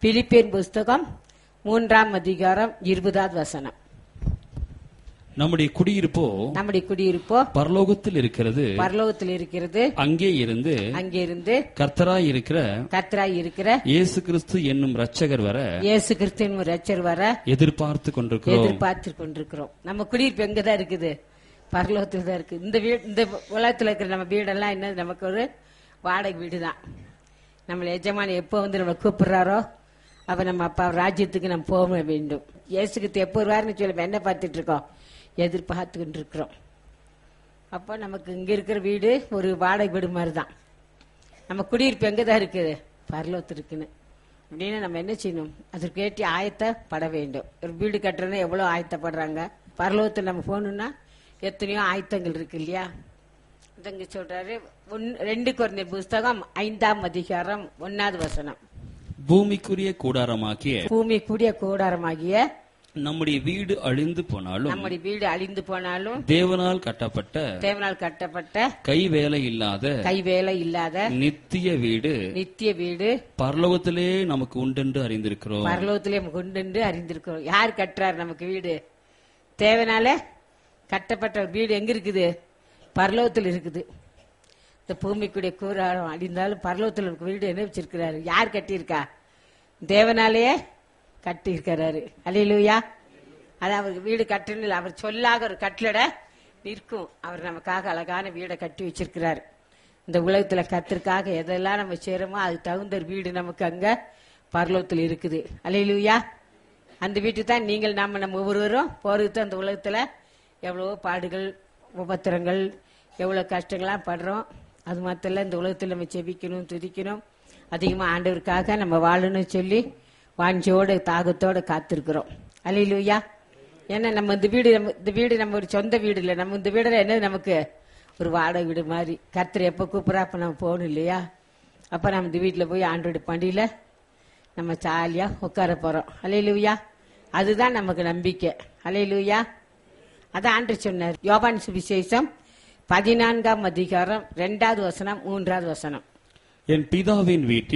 Philippian புஸ்தகம் மூன்றாம் அதிகாரம் இருபதாவது வசனம் நம்முடைய குடியிருப்போ நம்முடைய குடியிருப்போ பரலோகத்தில் இருக்கிறது பரலோகத்தில் இருக்கிறது அங்கே இருந்து அங்கிருந்து கர்த்தராய் இருக்கிற கர்த்தராய் இருக்கிற இயேசு கிறிஸ்து என்னும் ரட்சகர் வர இயேசு கிறிஸ்துவின் ரச்சர் வர எதிர்பார்த்து கொண்டிருக்கிறோம் எதிர்பார்த்து கொண்டிருக்கிறோம் நம்ம குடியிருப்பு எங்கதான் இருக்குது பரலோகத்தில் தான் இருக்கு இந்த வீடு இந்த உலகத்துல இருக்கிற நம்ம வீடெல்லாம் என்ன நமக்கு ஒரு வாடகை வீடு தான் நம்மளை எஜமானி எப்போ வந்து நம்மளை கூப்பிடுறாரோ அப்ப நம்ம அப்பா ராஜ்யத்துக்கு நம்ம போக வேண்டும் இயேசுக்கு எப்போ வருவாருன்னு சொல்லி நம்ம என்ன பார்த்துட்டு இருக்கோம் எதிர்பார்த்து கொண்டிருக்கிறோம் அப்போ நமக்கு இங்க இருக்கிற வீடு ஒரு வாடகை வீடு மாதிரி தான் நம்ம குடியிருப்பு எங்கே தான் இருக்குது பரலோகத்து இருக்குன்னு அப்படின்னு நம்ம என்ன செய்யணும் அதற்கு ஏற்றி ஆயத்தப்பட வேண்டும் ஒரு வீடு கட்டுறதுன்னா எவ்வளோ ஆயத்தப்படுறாங்க பரலோகத்தில் நம்ம போகணும்னா எத்தனையோ ஆயத்தங்கள் இருக்கு இல்லையா இதங்க சொல்றாரு ஒன்- ரெண்டு குறைந்த புஸ்தகம் ஐந்தாம் அதிகாரம் ஒன்னாவது வசனம் பூமிக்குரிய கூடாரமாக்கிய பூமி கூடிய கூடாரமாகிய நம்முடைய வீடு அழிந்து போனாலும் நம்முடைய வீடு அழிந்து போனாலும் தேவனால் கட்டப்பட்ட தேவனால் கட்டப்பட்ட கை வேலை இல்லாத கைவேலை இல்லாத நித்திய வீடு நித்திய வீடு பரலோகத்திலே நமக்கு உண்டென்று அறிந்திருக்கிறோம் பரலோகத்திலே நம்ம கொண்டு அறிந்திருக்கிறோம் யார் கட்டுறார் நமக்கு வீடு தேவனால கட்டப்பட்ட ஒரு வீடு எங்க இருக்குது பரலோகத்தில் இருக்குது இந்த பூமிக்குடைய கூறாரம் அடிந்தாலும் பரலோகத்தில் இருக்க வீடு என்ன வச்சிருக்கிறாரு யார் கட்டியிருக்கா தேவனாலேயே கட்டியிருக்கிறாரு அலையிலூயா அது அவருக்கு வீடு கட்டணும் இல்லை அவர் சொல்லாக ஒரு கட்டளட நிற்கும் அவர் நமக்காக அழகான வீடை கட்டி வச்சிருக்கிறாரு இந்த உலகத்துல கத்திற்காக எதெல்லாம் நம்ம செய்யறோமோ அது தகுந்த ஒரு வீடு நமக்கு அங்க பரலோகத்தில் இருக்குது அலையிலூயா அந்த வீட்டுக்கு தான் நீங்கள் நாம நம்ம ஒவ்வொருவரும் போறதுக்கு தான் அந்த உலகத்துல எவ்வளவோ பாடுகள் உபத்திரங்கள் எவ்வளவு கஷ்டங்கள்லாம் படுறோம் அது மாத்திரம் இந்த உலகத்துல நம்ம செபிக்கணும் துதிக்கணும் அதிகமா ஆண்டவருக்காக நம்ம வாழணும்னு சொல்லி வாஞ்சியோட தாகத்தோட காத்திருக்கிறோம் அலையிலூயா ஏன்னா நம்ம இந்த வீடு நம்ம இந்த வீடு நம்ம ஒரு சொந்த வீடு இல்லை நம்ம இந்த வீடுல என்ன நமக்கு ஒரு வாடகை வீடு மாதிரி கர்த்தர் எப்போ கூப்பிட்றா அப்போ நம்ம போகணும் இல்லையா அப்போ நம்ம இந்த வீட்டில் போய் ஆண்டோட பண்டியில் நம்ம ஜாலியாக உட்கார போகிறோம் அலையிலூயா அதுதான் நமக்கு நம்பிக்கை அலையிலூயா அதான் ஆண்டு சொன்னார் யோபான் சுவிசேஷம் பதினான்காம் அதிகாரம் ரெண்டாவது வசனம் மூன்றாவது வசனம் என் பிதாவின் வீட்டில்